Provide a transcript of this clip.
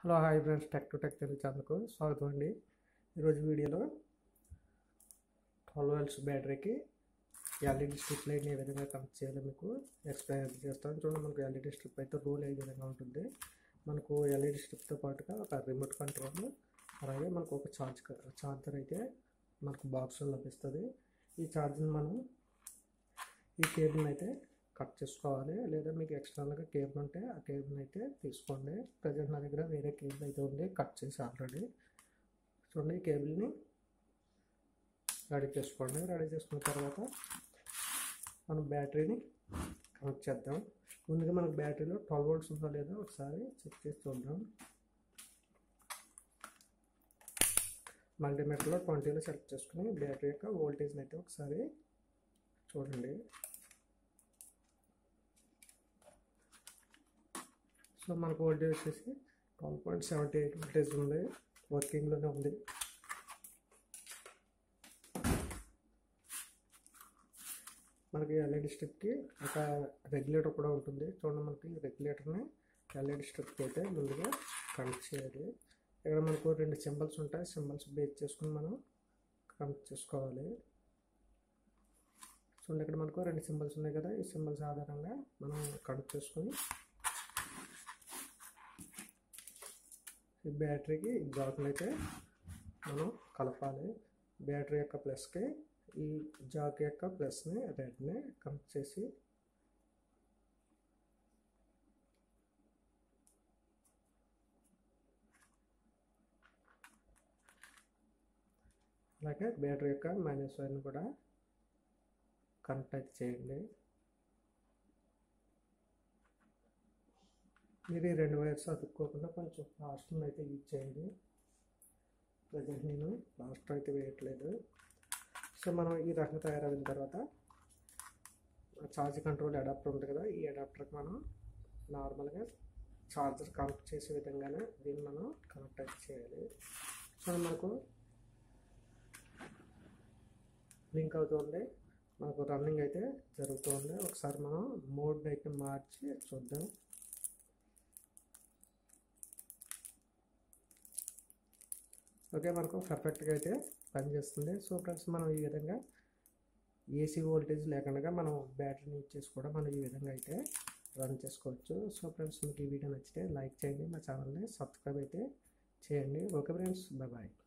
hello hi friends tech to tech Telugu ఛానల్కు స్వాగతం అండి ఈరోజు వీడియోలో ట్వెల్వ్ వోల్ట్స్ బ్యాటరీకి ఎల్ఈడి స్ట్రిప్ లైట్ని ఏ విధంగా కనెక్ట్ చేయాలో మీకు ఎక్స్ప్లెయిన్ చేస్తాను చూడండి మనకు ఎల్ఈడి స్ట్రిప్ అయితే రూల్ ఏ విధంగా ఉంటుంది మనకు ఎల్ఈడి స్ట్రిప్తో పాటుగా ఒక రిమోట్ కంట్రోల్ అలాగే మనకు ఒక ఛార్జ్ ఛార్జర్ అయితే మనకు బాక్స్లో లభిస్తుంది ఈ ఛార్జర్ని మనం ఈ కేబుల్ని అయితే కట్ చేసుకోవాలి లేదా మీకు ఎక్స్టర్నల్గా కేబుల్ ఉంటే ఆ కేబుల్ని అయితే తీసుకోండి ప్రజెంట్ నా దగ్గర వేరే కేబుల్ అయితే ఉంది కట్ చేసి ఆల్రెడీ చూడండి ఈ కేబుల్ని రెడీ చేసుకోండి రెడీ చేసుకున్న తర్వాత మనం బ్యాటరీని కనెక్ట్ చేద్దాం ముందుగా మనకు బ్యాటరీలో ట్వెల్వ్ వోల్ట్స్ ఉందో లేదో ఒకసారి చెక్ చేసి చూద్దాం మల్టీమీటర్లో ట్వంటీలో సెలెక్ట్ చేసుకుని బ్యాటరీ యొక్క వోల్టేజ్ని అయితే ఒకసారి చూడండి సో మనకు వోల్టేజ్ వచ్చేసి twelve point seventy eight voltage ఉంది వర్కింగ్లోనే ఉంది మనకి ఎల్ఈడి స్ట్రిప్కి ఒక రెగ్యులేటర్ కూడా ఉంటుంది చూడండి మనకి రెగ్యులేటర్ని ఎల్ఈడి స్ట్రిప్కి అయితే ముందుగా కనెక్ట్ చేయాలి ఇక్కడ మనకు రెండు సింబల్స్ ఉంటాయి సింబల్స్ బేస్ చేసుకుని మనం కనెక్ట్ చేసుకోవాలి చూడండి ఇక్కడ మనకు రెండు సింబల్స్ ఉన్నాయి కదా ఈ సింబల్స్ ఆధారంగా మనం కనెక్ట్ చేసుకొని ఈ బ్యాటరీకి జాకులు అయితే మనం కలపాలి బ్యాటరీ యొక్క ప్లస్కి ఈ జాక్ యొక్క ప్లస్ని రెడ్ని కనెక్ట్ చేసి అలాగే బ్యాటరీ యొక్క మైనస్ వైర్ని కూడా కనెక్ట్ అయితే చేయండి మీరు ఈ రెండు వైర్స్ అతుక్కోకుండా కొంచెం ప్లాస్టర్ని అయితే యూజ్ చేయండి ప్రజెంట్ నేను ప్లాస్టర్ అయితే వేయట్లేదు సో మనం ఈ రకంగా తయారైన తర్వాత ఛార్జ్ కంట్రోల్ అడాప్టర్ ఉంది కదా ఈ అడాప్టర్కి మనం నార్మల్గా ఛార్జర్ కనెక్ట్ చేసే విధంగానే దీన్ని మనం కనెక్ట్ అయితే చేయాలి సో మనకు లింక్ అవుతుంది మనకు రన్నింగ్ అయితే జరుగుతుంది ఒకసారి మనం మోడ్ అయితే మార్చి చూద్దాం ఓకే మనకు పర్ఫెక్ట్గా అయితే పనిచేస్తుంది సో ఫ్రెండ్స్ మనం ఈ విధంగా ఏసీ వోల్టేజ్ లేకుండా మనం బ్యాటరీని యూజ్ చేసి కూడా మనం ఈ విధంగా అయితే రన్ చేసుకోవచ్చు సో ఫ్రెండ్స్ మీకు ఈ వీడియో నచ్చితే లైక్ చేయండి మా ఛానల్ని సబ్స్క్రైబ్ అయితే చేయండి ఓకే ఫ్రెండ్స్ బాయ్